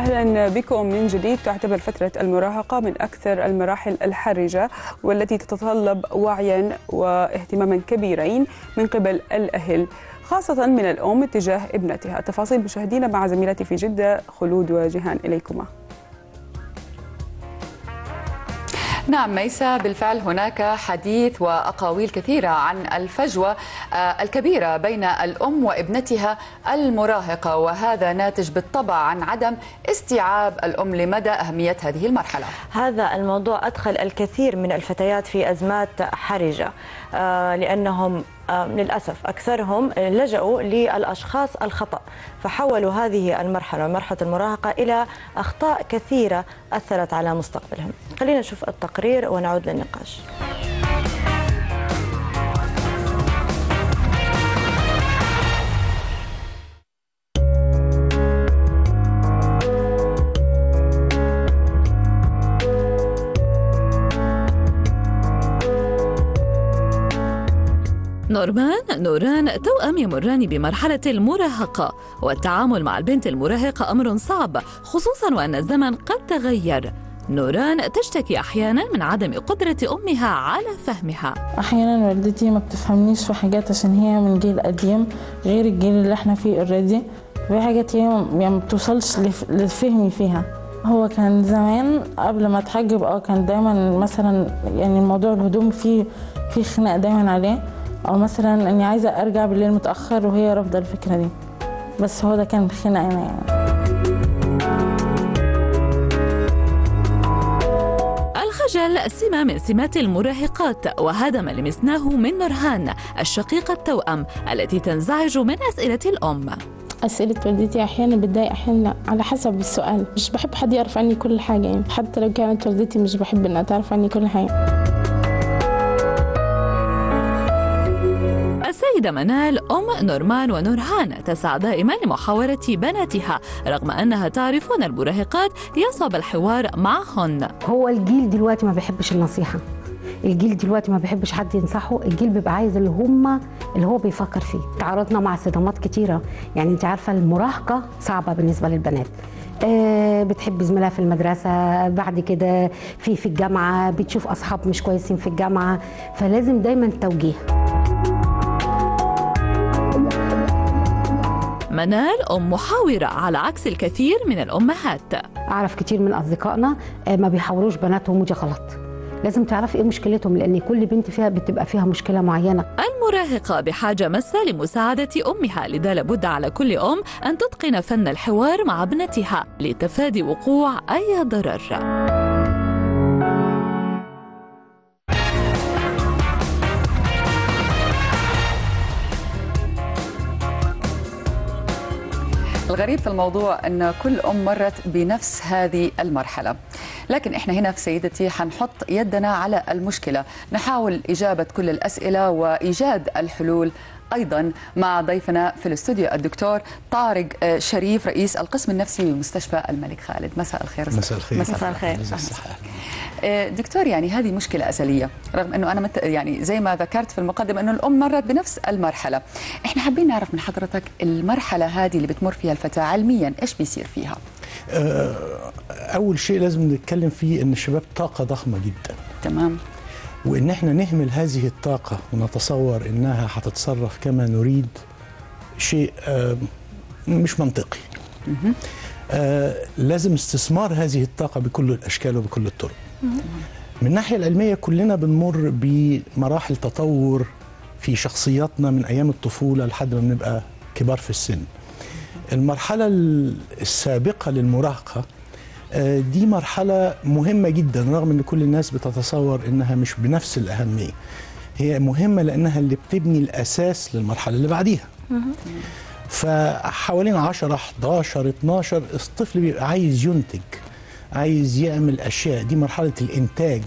اهلا بكم من جديد تعتبر فتره المراهقه من اكثر المراحل الحرجه والتي تتطلب وعيا واهتماما كبيرين من قبل الاهل خاصة من الأم تجاه ابنتها التفاصيل مشاهدينا مع زميلتي في جدة خلود وجيهان إليكما نعم ميسا بالفعل هناك حديث وأقاويل كثيرة عن الفجوة الكبيرة بين الأم وابنتها المراهقة وهذا ناتج بالطبع عن عدم استيعاب الأم لمدى أهمية هذه المرحلة هذا الموضوع أدخل الكثير من الفتيات في أزمات حرجة لأنهم للأسف أكثرهم لجأوا للأشخاص الخطأ فحولوا هذه المرحلة مرحلة المراهقة إلى أخطاء كثيرة أثرت على مستقبلهم خلينا نشوف التقرير ونعود للنقاش نورمان نوران توأم يمران بمرحلة المراهقة والتعامل مع البنت المراهقة أمر صعب خصوصا وأن الزمن قد تغير نوران تشتكي أحيانا من عدم قدرة أمها على فهمها أحيانا والدتي ما بتفهمنيش في حاجات عشان هي من جيل قديم غير الجيل اللي احنا فيه اوريدي في حاجات هي يعني ما بتوصلش لفهمي فيها هو كان زمان قبل ما اتحجب اه كان دايما مثلا يعني الموضوع الهدوم فيه في خناق دايما عليه او مثلا اني عايزه ارجع بالليل متاخر وهي رافضه الفكره دي بس هو ده كان خناق انا يعني الخجل سمة من سمات المراهقات وهذا ما لمسناه من نورهان الشقيقة التوأم التي تنزعج من أسئلة الأم أسئلة والدتي أحيانا بتضايق أحيانا لا على حسب السؤال مش بحب حد يعرف عني كل حاجة يعني حتى لو كانت والدتي مش بحب إنها تعرف عني كل حاجة السيدة منال أم نورمان ونورهان تسعى دائما لمحاورة بناتها رغم أنها تعرف أن المراهقات يصعب الحوار معهن هو الجيل دلوقتي ما بيحبش النصيحة الجيل دلوقتي ما بيحبش حد ينصحه الجيل بيبقى عايز اللي هم اللي هو بيفكر فيه تعرضنا مع صدمات كتيرة يعني انت عارفة المراهقة صعبة بالنسبة للبنات آه بتحب زميلها في المدرسة بعد كده في في الجامعة بتشوف أصحاب مش كويسين في الجامعة فلازم دايما توجيه منال أم محاورة على عكس الكثير من الأمهات أعرف كتير من أصدقائنا ما بيحاوروش بناتهم ودي غلط لازم تعرفي ايه مشكلتهم لان كل بنت فيها بتبقى فيها مشكله معينه المراهقه بحاجه ماسه لمساعده امها لذا لابد على كل ام ان تتقن فن الحوار مع ابنتها لتفادي وقوع اي ضرر الغريب في الموضوع أن كل أم مرت بنفس هذه المرحلة لكن إحنا هنا في سيدتي حنحط يدنا على المشكلة نحاول إجابة كل الأسئلة وإيجاد الحلول ايضا مع ضيفنا في الاستوديو الدكتور طارق شريف رئيس القسم النفسي بمستشفى الملك خالد مساء الخير مساء الخير مساء الخير دكتور يعني هذه مشكله ازليه رغم انه انا مت يعني زي ما ذكرت في المقدمه انه الام مرت بنفس المرحله احنا حابين نعرف من حضرتك المرحله هذه اللي بتمر فيها الفتاه علميا ايش بيصير فيها اول شيء لازم نتكلم فيه ان الشباب طاقه ضخمه جدا تمام وان احنا نهمل هذه الطاقه ونتصور انها هتتصرف كما نريد شيء مش منطقي آه لازم استثمار هذه الطاقه بكل الاشكال وبكل الطرق من الناحيه العلميه كلنا بنمر بمراحل تطور في شخصياتنا من ايام الطفوله لحد ما بنبقى كبار في السن المرحله السابقه للمراهقه دي مرحلة مهمة جدا رغم ان كل الناس بتتصور انها مش بنفس الأهمية هي مهمة لأنها اللي بتبني الأساس للمرحلة اللي بعديها فحوالين 10 11 12 الطفل بيبقى عايز ينتج عايز يعمل أشياء دي مرحلة الإنتاج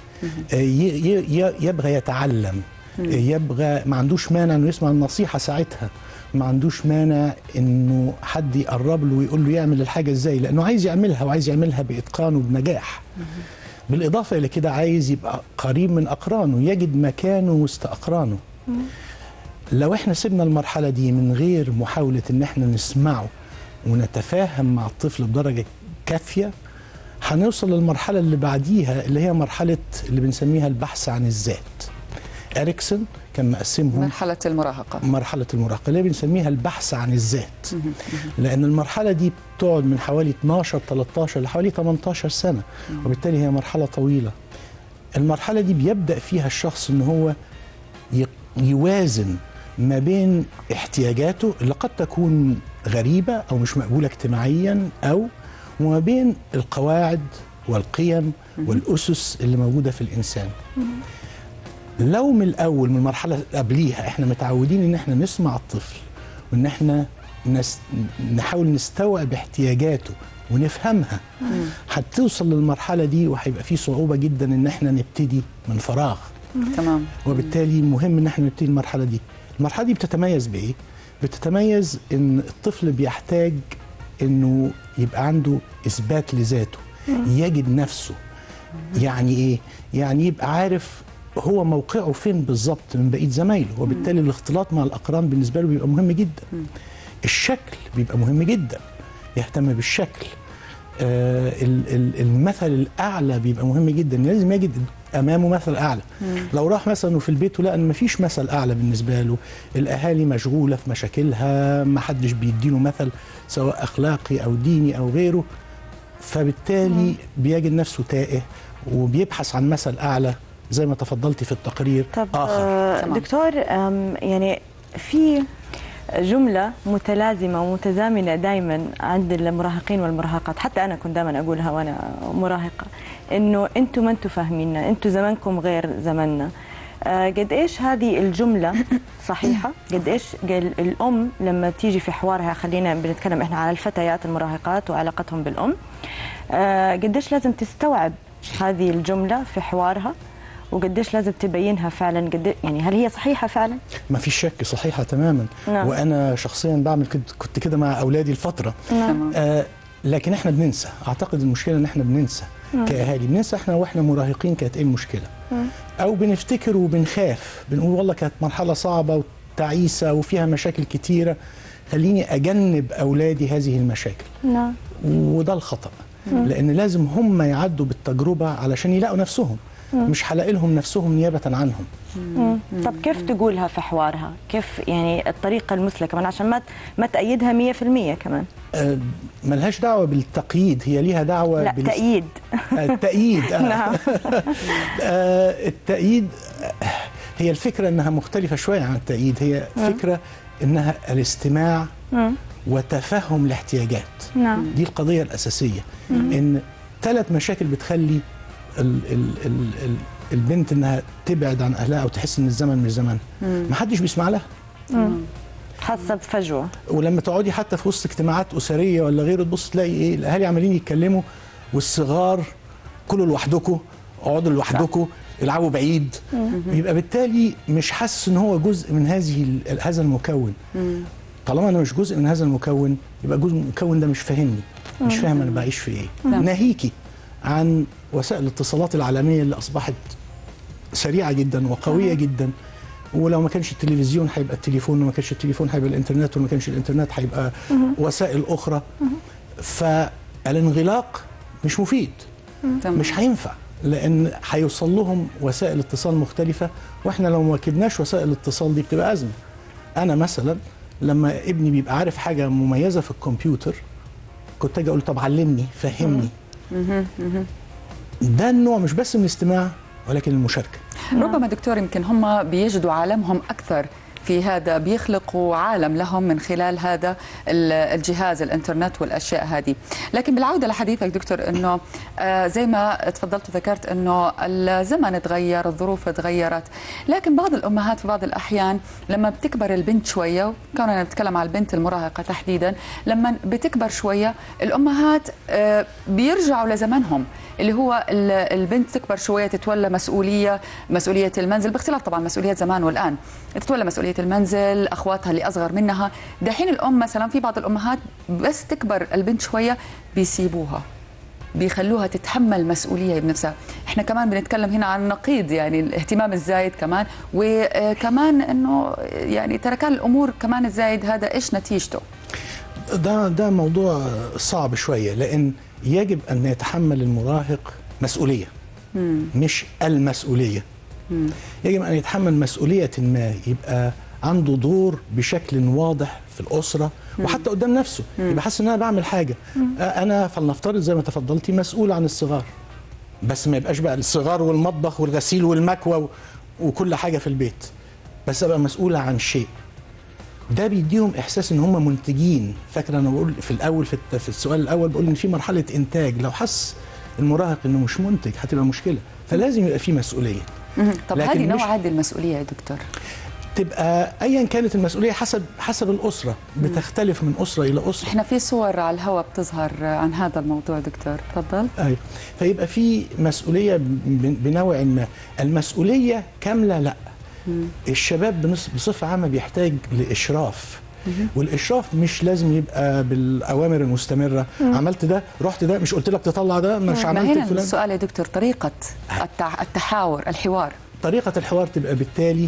يبغى يتعلم يبغى ما عندوش مانع انه يسمع النصيحة ساعتها ما عندوش مانع انه حد يقرب له ويقول له يعمل الحاجه ازاي لانه عايز يعملها وعايز يعملها باتقان وبنجاح بالاضافه الى كده عايز يبقى قريب من اقرانه يجد مكانه وسط اقرانه لو احنا سيبنا المرحله دي من غير محاوله ان احنا نسمعه ونتفاهم مع الطفل بدرجه كافيه هنوصل للمرحله اللي بعديها اللي هي مرحله اللي بنسميها البحث عن الذات اريكسون كان مقسمهم مرحله المراهقه مرحله المراهقه اللي بنسميها البحث عن الذات لان المرحله دي بتقعد من حوالي 12 13 لحوالي 18 سنه وبالتالي هي مرحله طويله المرحله دي بيبدا فيها الشخص ان هو ي- يوازن ما بين احتياجاته اللي قد تكون غريبه او مش مقبوله اجتماعيا او وما بين القواعد والقيم والاسس اللي موجوده في الانسان لو من الاول من المرحله اللي قبليها احنا متعودين ان احنا نسمع الطفل وان احنا نس... نحاول نستوعب احتياجاته ونفهمها هتوصل للمرحله دي وهيبقى في صعوبه جدا ان احنا نبتدي من فراغ تمام وبالتالي مهم ان احنا نبتدي المرحله دي المرحله دي بتتميز بايه بتتميز ان الطفل بيحتاج انه يبقى عنده اثبات لذاته يجد نفسه يعني ايه يعني يبقى عارف هو موقعه فين بالظبط من بقيه زمايله وبالتالي الاختلاط مع الاقران بالنسبه له بيبقى مهم جدا الشكل بيبقى مهم جدا يهتم بالشكل آه ال- ال- المثل الاعلى بيبقى مهم جدا لازم يجد امامه مثل اعلى لو راح مثلا وفي البيت ولقى ان مفيش مثل اعلى بالنسبه له الاهالي مشغوله في مشاكلها ما حدش بيديله مثل سواء اخلاقي او ديني او غيره فبالتالي بيجد نفسه تائه وبيبحث عن مثل اعلى زي ما تفضلتي في التقرير طب اخر آه تمام. دكتور آم، يعني في جملة متلازمة ومتزامنة دائما عند المراهقين والمراهقات حتى أنا كنت دائما أقولها وأنا مراهقة إنه أنتم ما أنتم فاهميننا أنتم زمانكم غير زماننا آه، قد إيش هذه الجملة صحيحة قد إيش قال الأم لما تيجي في حوارها خلينا بنتكلم إحنا على الفتيات المراهقات وعلاقتهم بالأم آه، قد إيش لازم تستوعب هذه الجملة في حوارها وقديش لازم تبينها فعلا قد يعني هل هي صحيحه فعلا؟ ما فيش شك صحيحه تماما نعم. وانا شخصيا بعمل كده كنت كده مع اولادي الفتره تمام آه لكن احنا بننسى اعتقد المشكله ان احنا بننسى كاهالي بننسى احنا واحنا مراهقين كانت ايه المشكله او بنفتكر وبنخاف بنقول والله كانت مرحله صعبه وتعيسه وفيها مشاكل كتيره خليني اجنب اولادي هذه المشاكل نعم وده الخطا لان لازم هم يعدوا بالتجربه علشان يلاقوا نفسهم مش هلاقي لهم نفسهم نيابه عنهم طب كيف تقولها في حوارها؟ كيف يعني الطريقه المثلى كمان عشان ما ما تأيدها 100% كمان آه، ملهاش دعوه بالتقييد هي ليها دعوه لا بالاس- تأييد آه، التأييد آه. نعم آه، التأييد آه، هي الفكرة أنها مختلفة شوية عن التأييد هي فكرة أنها الاستماع وتفهم الاحتياجات نعم دي القضية الأساسية إن ثلاث مشاكل بتخلي ال ال ال ال البنت انها تبعد عن اهلها او تحس ان الزمن مش زمنها ما حدش بيسمع لها حاسه بفجوه ولما تقعدي حتى في وسط اجتماعات اسريه ولا غيره تبص تلاقي ايه الاهالي عمالين يتكلموا والصغار كلوا لوحدكم اقعدوا لوحدكم العبوا بعيد يبقى بالتالي مش حاسس ان هو جزء من هذه ال- هذا المكون طالما انا مش جزء من هذا المكون يبقى جزء من المكون ده مش فاهمني مش فاهم انا بعيش في ايه ناهيكي عن وسائل الاتصالات العالميه اللي اصبحت سريعه جدا وقويه جدا ولو ما كانش التلفزيون هيبقى التليفون وما كانش التليفون هيبقى الانترنت وما كانش الانترنت هيبقى وسائل اخرى فالانغلاق مش مفيد تمام. مش هينفع لان هيوصل لهم وسائل اتصال مختلفه واحنا لو ما ركبناش وسائل الاتصال دي بتبقى ازمه انا مثلا لما ابني بيبقى عارف حاجه مميزه في الكمبيوتر كنت اجي اقول له طب علمني فهمني ده النوع مش بس من الاستماع ولكن المشاركه ربما دكتور يمكن هم بيجدوا عالمهم اكثر في هذا بيخلقوا عالم لهم من خلال هذا ال- الجهاز الانترنت والاشياء هذه لكن بالعوده لحديثك دكتور انه آه، زي ما تفضلت وذكرت انه الزمن تغير الظروف تغيرت لكن بعض الامهات في بعض الاحيان لما بتكبر البنت شويه كوننا نتكلم على البنت المراهقه تحديدا لما بتكبر شويه الامهات آه، بيرجعوا لزمنهم اللي هو ال- البنت تكبر شويه تتولى مسؤوليه مسؤوليه المنزل باختلاف طبعا مسؤوليات زمان والان تتولى مسؤوليه المنزل اخواتها اللي اصغر منها دحين الام مثلا في بعض الامهات بس تكبر البنت شويه بيسيبوها بيخلوها تتحمل مسؤوليه بنفسها احنا كمان بنتكلم هنا عن نقيض يعني الاهتمام الزايد كمان وكمان انه يعني تركان الامور كمان الزايد هذا ايش نتيجته ده ده موضوع صعب شويه لان يجب ان يتحمل المراهق مسؤوليه مش المسؤوليه يجب ان يتحمل مسؤوليه ما يبقى عنده دور بشكل واضح في الاسره وحتى قدام نفسه يبقى حاسس ان انا بعمل حاجه آه، انا فلنفترض زي ما تفضلتي مسؤول عن الصغار بس ما يبقاش بقى الصغار والمطبخ والغسيل والمكوى و- وكل حاجه في البيت بس ابقى مسؤول عن شيء ده بيديهم احساس ان هم منتجين فاكر انا بقول في الاول في, الت- في السؤال الاول بقول ان في مرحله انتاج لو حس المراهق انه مش منتج هتبقى مشكله فلازم يبقى في مسؤوليه مهم. طب لكن هذه مش- نوع هذه المسؤوليه يا دكتور تبقى ايا كانت المسؤوليه حسب حسب الاسره بتختلف من اسره الى اسره احنا في صور على الهواء بتظهر عن هذا الموضوع دكتور تفضل ايوه فيبقى في مسؤوليه ب- بنوع ما المسؤوليه كامله لا الشباب بنص- بصفه عامه بيحتاج لاشراف والاشراف مش لازم يبقى بالاوامر المستمره عملت ده رحت ده مش قلت لك تطلع ده مش ما عملت هنا فلان السؤال يا دكتور طريقه التع... التحاور الحوار طريقه الحوار تبقى بالتالي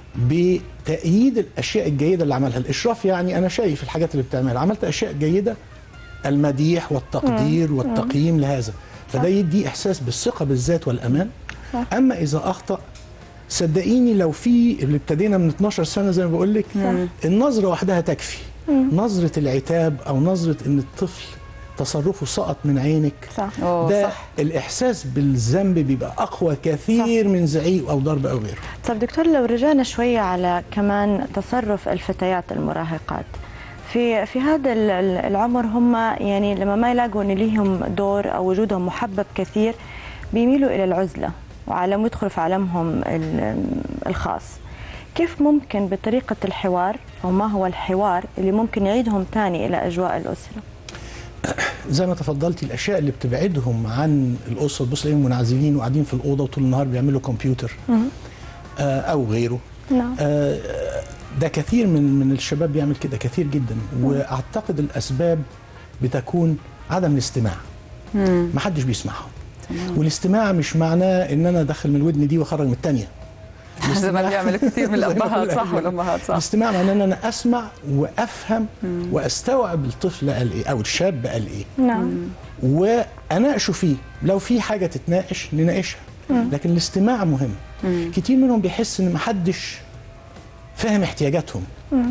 بتأييد الأشياء الجيدة اللي عملها الإشراف يعني أنا شايف الحاجات اللي بتعملها عملت أشياء جيدة المديح والتقدير والتقييم لهذا فده يدي إحساس بالثقة بالذات والأمان أما إذا أخطأ صدقيني لو في اللي ابتدينا من 12 سنة زي ما بقول لك النظرة وحدها تكفي نظرة العتاب أو نظرة إن الطفل تصرفه سقط من عينك صح أوه، ده صح. الإحساس بالذنب بيبقى أقوى كثير من زعيق أو ضرب أو غيره طب دكتور لو رجعنا شوية على كمان تصرف الفتيات المراهقات في في هذا ال- ال- العمر هم يعني لما ما يلاقوا ان ليهم دور او وجودهم محبب كثير بيميلوا الى العزله وعالم يدخلوا في عالمهم ال- الخاص كيف ممكن بطريقة الحوار أو ما هو الحوار اللي ممكن يعيدهم تاني إلى أجواء الأسرة زي ما تفضلتي الاشياء اللي بتبعدهم عن الاسره تبص تلاقيهم منعزلين وقاعدين في الاوضه وطول النهار بيعملوا كمبيوتر آه او غيره نعم آه ده كثير من من الشباب بيعمل كده كثير جدا واعتقد الاسباب بتكون عدم الاستماع ما حدش بيسمعهم والاستماع مش معناه ان انا ادخل من الودن دي واخرج من الثانيه زي ما بيعملوا كثير من زي ما الابهات بقول صح لك. والامهات صح الاستماع معناه ان انا اسمع وافهم واستوعب الطفل قال ايه او الشاب قال ايه نعم واناقشه فيه لو في حاجه تتناقش نناقشها لكن الاستماع مهم كتير منهم بيحس ان محدش فاهم احتياجاتهم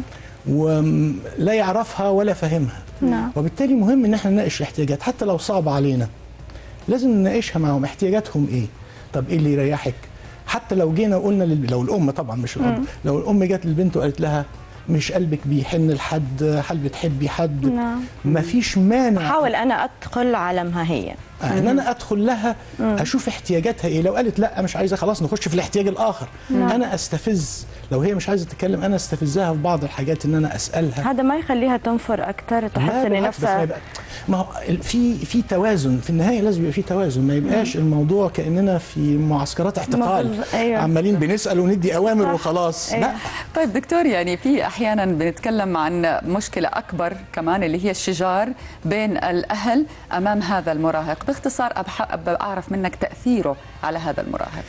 ولا يعرفها ولا فاهمها نعم. وبالتالي مهم ان احنا نناقش الاحتياجات حتى لو صعب علينا لازم نناقشها معاهم احتياجاتهم ايه طب ايه اللي يريحك حتى لو جينا وقلنا لل... لو الام طبعا مش الاب لو الام جت للبنت وقالت لها مش قلبك بيحن لحد هل بتحبي حد نعم. مفيش مانع حاول أنا أدخل عالمها هي آه، ان انا ادخل لها اشوف احتياجاتها ايه لو قالت لا مش عايزه خلاص نخش في الاحتياج الاخر انا استفز لو هي مش عايزه تتكلم انا استفزها في بعض الحاجات ان انا اسالها هذا ما يخليها تنفر أكثر تحس لا إن بالعكس، بس ما نفسها يبقى ما هو ال- في في توازن في النهايه لازم يبقى في توازن ما يبقاش الموضوع كاننا في معسكرات احتقال مفروض- أيوة. عمالين بنسال وندي اوامر صح. وخلاص أيوة. لا طيب دكتور يعني في احيانا بنتكلم عن مشكله اكبر كمان اللي هي الشجار بين الاهل امام هذا المراهق باختصار أبح- أبى اعرف منك تاثيره على هذا المراهق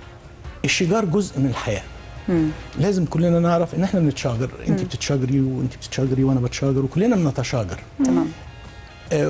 الشجار جزء من الحياه لازم كلنا نعرف ان احنا بنتشاجر انت بتتشاجري وانت بتتشاجري وانا بتشاجر وكلنا بنتشاجر تمام آه،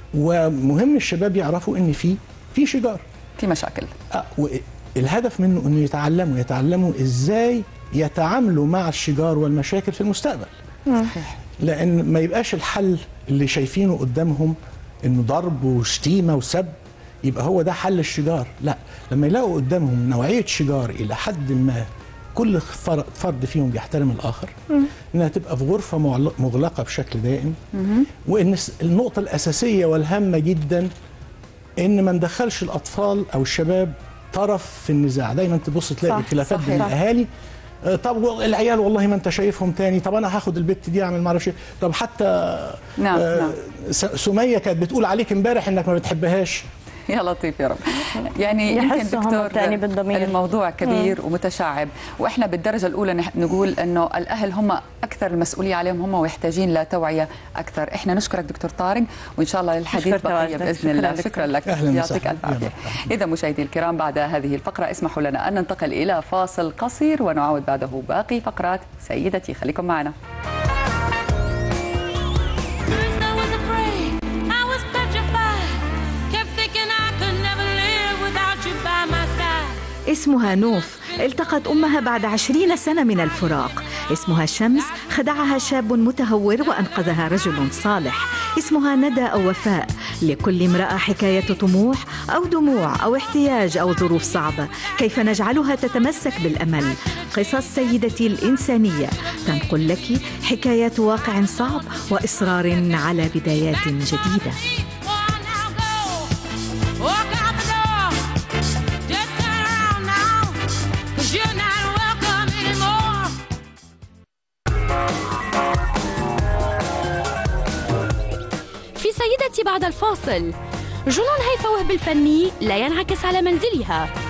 ومهم الشباب يعرفوا ان في في شجار في مشاكل آه، والهدف منه انه يتعلموا يتعلموا ازاي يتعاملوا مع الشجار والمشاكل في المستقبل صحيح لان ما يبقاش الحل اللي شايفينه قدامهم انه ضرب وشتيمه وسب يبقى هو ده حل الشجار لا لما يلاقوا قدامهم نوعيه شجار الى حد ما كل فر- فرد فيهم بيحترم الاخر انها تبقى في غرفه معل- مغلقه بشكل دائم وان الس- النقطه الاساسيه والهامه جدا ان ما ندخلش الاطفال او الشباب طرف في النزاع دايما تبص تلاقي صح، خلافات صحيح. بين الاهالي آه، طب وال- العيال والله ما انت شايفهم تاني طب انا هاخد البت دي اعمل ما اعرفش إيه. طب حتى نعم، آه، نعم. س- سميه كانت بتقول عليك امبارح انك ما بتحبهاش يا لطيف يا رب يعني يمكن يحسوا هم دكتور التاني بالضمير. الموضوع كبير ومتشعب واحنا بالدرجه الاولى نح- نقول انه الاهل هم اكثر المسؤوليه عليهم هم ويحتاجين لتوعيه اكثر احنا نشكرك دكتور طارق وان شاء الله للحديث نشكر بقيه تواجدك. باذن شكراً الله دكتور. شكرا لك أهلاً يعطيك وسهلاً. الف عافيه يا مرحبا. اذا مشاهدي الكرام بعد هذه الفقره اسمحوا لنا ان ننتقل الى فاصل قصير ونعود بعده باقي فقرات سيدتي خليكم معنا First I was afraid, I was petrified. اسمها نوف التقت أمها بعد عشرين سنة من الفراق اسمها شمس خدعها شاب متهور وأنقذها رجل صالح اسمها ندى أو وفاء لكل امرأة حكاية طموح أو دموع أو احتياج أو ظروف صعبة كيف نجعلها تتمسك بالأمل قصص سيدتي الإنسانية تنقل لك حكايات واقع صعب وإصرار على بدايات جديدة في سيدتي بعد الفاصل جنون هيفا وهب الفني لا ينعكس على منزلها